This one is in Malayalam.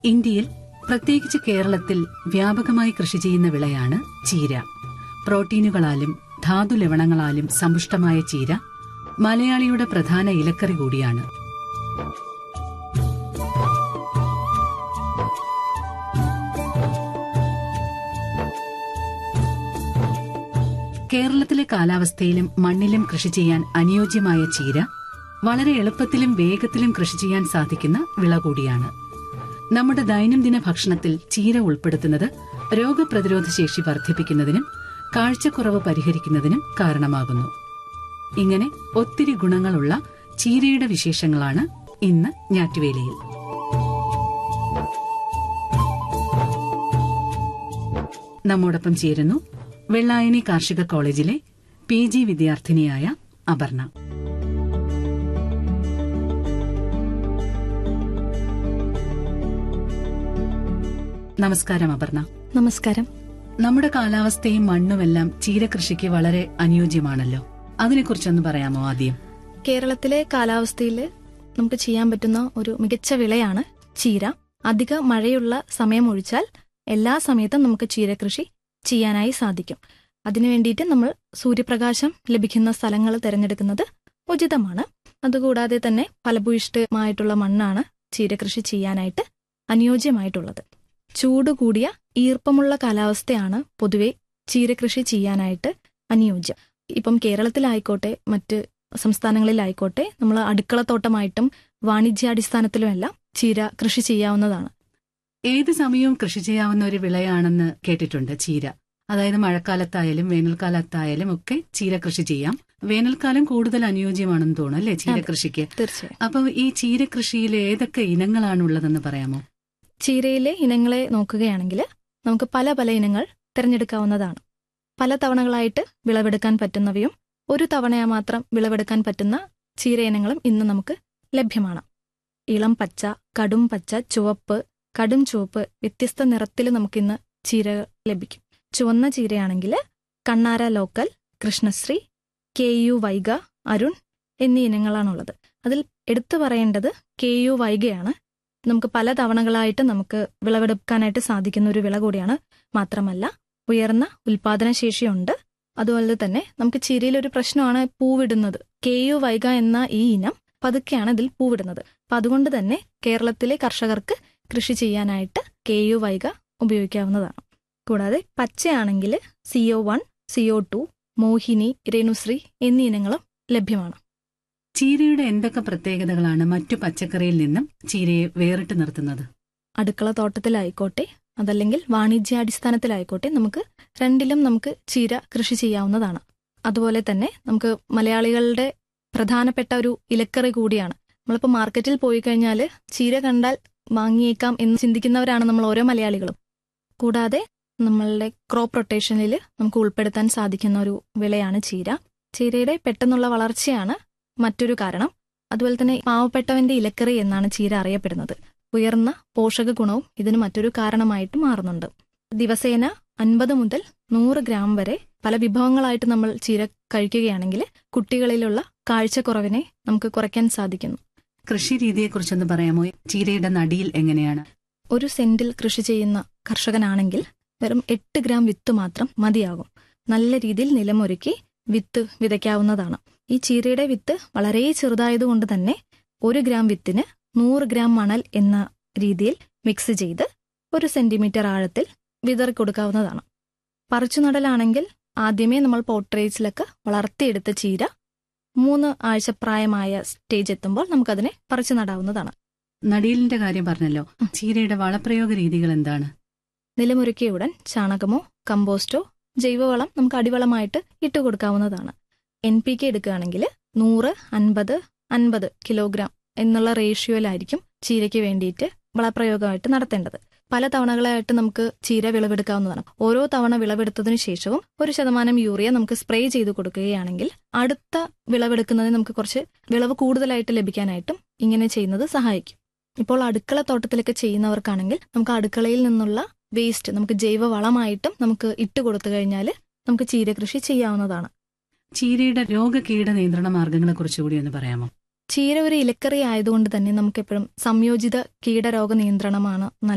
ഇന്ത്യയിൽ പ്രത്യേകിച്ച് കേരളത്തിൽ വ്യാപകമായി കൃഷി ചെയ്യുന്ന വിളയാണ് ചീര പ്രോട്ടീനുകളാലും ധാതു ലവണങ്ങളാലും സമ്പുഷ്ടമായ ചീര മലയാളിയുടെ പ്രധാന ഇലക്കറി കൂടിയാണ് കേരളത്തിലെ കാലാവസ്ഥയിലും മണ്ണിലും കൃഷി ചെയ്യാൻ അനുയോജ്യമായ ചീര വളരെ എളുപ്പത്തിലും വേഗത്തിലും കൃഷി ചെയ്യാൻ സാധിക്കുന്ന വിള കൂടിയാണ് നമ്മുടെ ദൈനംദിന ഭക്ഷണത്തിൽ ചീര ഉൾപ്പെടുത്തുന്നത് രോഗപ്രതിരോധ ശേഷി വർദ്ധിപ്പിക്കുന്നതിനും കാഴ്ചക്കുറവ് പരിഹരിക്കുന്നതിനും കാരണമാകുന്നു ഇങ്ങനെ ഒത്തിരി ഗുണങ്ങളുള്ള ചീരയുടെ വിശേഷങ്ങളാണ് ഇന്ന് ഞാറ്റുവേലിയിൽ നമ്മോടൊപ്പം ചേരുന്നു വെള്ളായണി കാർഷിക കോളേജിലെ പി ജി വിദ്യാർത്ഥിനിയായ അപർണ നമസ്കാരം അപർണ നമസ്കാരം നമ്മുടെ കാലാവസ്ഥയും മണ്ണുമെല്ലാം ചീരകൃഷിക്ക് വളരെ അനുയോജ്യമാണല്ലോ അതിനെക്കുറിച്ചൊന്ന് പറയാമോ ആദ്യം കേരളത്തിലെ കാലാവസ്ഥയിൽ നമുക്ക് ചെയ്യാൻ പറ്റുന്ന ഒരു മികച്ച വിളയാണ് ചീര അധിക മഴയുള്ള സമയം ഒഴിച്ചാൽ എല്ലാ സമയത്തും നമുക്ക് ചീര കൃഷി ചെയ്യാനായി സാധിക്കും അതിനു വേണ്ടിയിട്ട് നമ്മൾ സൂര്യപ്രകാശം ലഭിക്കുന്ന സ്ഥലങ്ങൾ തിരഞ്ഞെടുക്കുന്നത് ഉചിതമാണ് അതുകൂടാതെ തന്നെ ഫലഭൂയിഷ്ഠമായിട്ടുള്ള മണ്ണാണ് ചീര കൃഷി ചെയ്യാനായിട്ട് അനുയോജ്യമായിട്ടുള്ളത് ചൂട് കൂടിയ ഈർപ്പമുള്ള കാലാവസ്ഥയാണ് പൊതുവെ ചീരകൃഷി ചെയ്യാനായിട്ട് അനുയോജ്യം ഇപ്പം കേരളത്തിലായിക്കോട്ടെ മറ്റ് സംസ്ഥാനങ്ങളിലായിക്കോട്ടെ നമ്മൾ അടുക്കളത്തോട്ടമായിട്ടും വാണിജ്യാടിസ്ഥാനത്തിലുമെല്ലാം ചീര കൃഷി ചെയ്യാവുന്നതാണ് ഏത് സമയവും കൃഷി ചെയ്യാവുന്ന ഒരു വിളയാണെന്ന് കേട്ടിട്ടുണ്ട് ചീര അതായത് മഴക്കാലത്തായാലും വേനൽക്കാലത്തായാലും ഒക്കെ ചീര കൃഷി ചെയ്യാം വേനൽക്കാലം കൂടുതൽ അനുയോജ്യമാണെന്ന് തോന്നുന്നു അല്ലേ ചീര അതെ. കൃഷിക്ക് തീർച്ചയായും അപ്പൊ ഈ ചീര കൃഷിയിൽ ഏതൊക്കെ ഇനങ്ങളാണ് ഉള്ളതെന്ന് പറയാമോ ചീരയിലെ ഇനങ്ങളെ നോക്കുകയാണെങ്കിൽ നമുക്ക് പല പല ഇനങ്ങൾ തിരഞ്ഞെടുക്കാവുന്നതാണ് പല തവണകളായിട്ട് വിളവെടുക്കാൻ പറ്റുന്നവയും ഒരു തവണയാ മാത്രം വിളവെടുക്കാൻ പറ്റുന്ന ചീര ഇനങ്ങളും ഇന്ന് നമുക്ക് ലഭ്യമാണ് ഇളം പച്ച കടും പച്ച ചുവപ്പ് കടും ചുവപ്പ് വ്യത്യസ്ത നിറത്തിൽ നമുക്കിന്ന് ചീര ലഭിക്കും ചുവന്ന ചീരയാണെങ്കിൽ Kannara local Krishnasree K U Vaiga Arun എന്നീ ഇനങ്ങളാണുള്ളത് അതിൽ എടുത്തു പറയേണ്ടത് കെ യു വൈഗയാണ് നമുക്ക് പല തവണകളായിട്ട് നമുക്ക് വിളവെടുക്കാനായിട്ട് സാധിക്കുന്ന ഒരു വിള കൂടിയാണ് മാത്രമല്ല ഉയർന്ന ഉൽപാദനശേഷിയുണ്ട് അതുപോലെ തന്നെ നമുക്ക് ചിരിയിൽ ഒരു പ്രശ്നമാണ് പൂവിടുന്നത് കെ യു വൈഗ എന്ന ഈ ഇനം പതുക്കെയാണ് ഇതിൽ പൂവിടുന്നത് അപ്പൊ അതുകൊണ്ട് തന്നെ കേരളത്തിലെ കർഷകർക്ക് കൃഷി ചെയ്യാനായിട്ട് കെ യു വൈഗ ഉപയോഗിക്കാവുന്നതാണ് കൂടാതെ പച്ചയാണെങ്കിൽ CO one CO two Mohini Renusree എന്നീ ഇനങ്ങളും ലഭ്യമാണ് ചീരയുടെ എന്തൊക്കെ പ്രത്യേകതകളാണ് മറ്റു പച്ചക്കറിയിൽ നിന്നും ചീരയെ വേറിട്ട് നിർത്തുന്നത് അടുക്കള തോട്ടത്തിലായിക്കോട്ടെ അതല്ലെങ്കിൽ വാണിജ്യാടിസ്ഥാനത്തിലായിക്കോട്ടെ നമുക്ക് രണ്ടിലും നമുക്ക് ചീര കൃഷി ചെയ്യാവുന്നതാണ് അതുപോലെ തന്നെ നമുക്ക് മലയാളികളുടെ പ്രധാനപ്പെട്ട ഒരു ഇലക്കറി കൂടിയാണ് നമ്മളിപ്പോൾ മാർക്കറ്റിൽ പോയി കഴിഞ്ഞാൽ ചീര കണ്ടാൽ വാങ്ങിയേക്കാം എന്ന് ചിന്തിക്കുന്നവരാണ് നമ്മൾ ഓരോ മലയാളികളും കൂടാതെ നമ്മളുടെ ക്രോപ്പ് റൊട്ടേഷനിൽ നമുക്ക് ഉൾപ്പെടുത്താൻ സാധിക്കുന്ന ഒരു വിളയാണ് ചീര ചീരയുടെ പെട്ടെന്നുള്ള വളർച്ചയാണ് മറ്റൊരു കാരണം അതുപോലെ തന്നെ പാവപ്പെട്ടവന്റെ ഇലക്കറി എന്നാണ് ചീര അറിയപ്പെടുന്നത് ഉയർന്ന പോഷക ഗുണവും ഇതിന് മറ്റൊരു കാരണമായിട്ട് മാറുന്നുണ്ട് ദിവസേന അൻപത് മുതൽ നൂറ് ഗ്രാം വരെ പല വിഭവങ്ങളായിട്ട് നമ്മൾ ചീര കഴിക്കുകയാണെങ്കിൽ കുട്ടികളിലുള്ള കാഴ്ചക്കുറവിനെ നമുക്ക് കുറയ്ക്കാൻ സാധിക്കുന്നു കൃഷി രീതിയെക്കുറിച്ചൊന്ന് പറയാമോ ചീരയുടെ നടിയിൽ എങ്ങനെയാണ് ഒരു സെന്റിൽ കൃഷി ചെയ്യുന്ന കർഷകനാണെങ്കിൽ വെറും എട്ട് ഗ്രാം വിത്ത് മാത്രം മതിയാകും നല്ല രീതിയിൽ നിലമൊരുക്കി വിത്ത് വിതയ്ക്കാവുന്നതാണ് ഈ ചീരയുടെ വിത്ത് വളരെ ചെറുതായതുകൊണ്ട് തന്നെ ഒരു ഗ്രാം വിത്തിന് നൂറ് ഗ്രാം മണൽ എന്ന രീതിയിൽ മിക്സ് ചെയ്ത് ഒരു സെന്റിമീറ്റർ ആഴത്തിൽ വിതറി കൊടുക്കാവുന്നതാണ് പറിച്ചു നടലാണെങ്കിൽ ആദ്യമേ നമ്മൾ പോട്രേറ്റ്സിലൊക്കെ വളർത്തിയെടുത്ത ചീര മൂന്ന് ആഴ്ച പ്രായമായ സ്റ്റേജ് എത്തുമ്പോൾ നമുക്കതിനെ പറിച്ചു നടാവുന്നതാണ് നടിയിലിന്റെ കാര്യം പറഞ്ഞല്ലോ ചീരയുടെ വളപ്രയോഗ രീതികൾ എന്താണ് നിലമൊരുക്കിയ ഉടൻ ചാണകമോ കമ്പോസ്റ്റോ ജൈവവളം നമുക്ക് അടിവളമായിട്ട് ഇട്ട് കൊടുക്കാവുന്നതാണ് എൻ പി കെ എടുക്കുകയാണെങ്കിൽ നൂറ് അൻപത് അൻപത് കിലോഗ്രാം എന്നുള്ള റേഷ്യോയിലായിരിക്കും ചീരയ്ക്ക് വേണ്ടിയിട്ട് വളപ്രയോഗമായിട്ട് നടത്തേണ്ടത് പല തവണകളായിട്ട് നമുക്ക് ചീര വിളവെടുക്കാവുന്നതാണ് ഓരോ തവണ വിളവെടുത്തതിനു ശേഷവും ഒരു ശതമാനം യൂറിയ നമുക്ക് സ്പ്രേ ചെയ്ത് കൊടുക്കുകയാണെങ്കിൽ അടുത്ത വിളവെടുക്കുന്നതിന് നമുക്ക് കുറച്ച് വിളവ് കൂടുതലായിട്ട് ലഭിക്കാനായിട്ടും ഇങ്ങനെ ചെയ്യുന്നത് സഹായിക്കും ഇപ്പോൾ അടുക്കള തോട്ടത്തിലൊക്കെ ചെയ്യുന്നവർക്കാണെങ്കിൽ നമുക്ക് അടുക്കളയിൽ നിന്നുള്ള വേസ്റ്റ് നമുക്ക് ജൈവ വളമായിട്ടും നമുക്ക് ഇട്ട് കൊടുത്തു കഴിഞ്ഞാൽ നമുക്ക് ചീരകൃഷി ചെയ്യാവുന്നതാണ് ചീരയുടെ രോഗകീട നിയന്ത്രണ മാർഗങ്ങളെ കുറിച്ചുകൂടി ഒന്ന് പറയാമോ ചീര ഒരു ഇലക്കറി ആയതുകൊണ്ട് തന്നെ നമുക്ക് എപ്പോഴും സംയോജിത കീടരോഗ നിയന്ത്രണമാണ്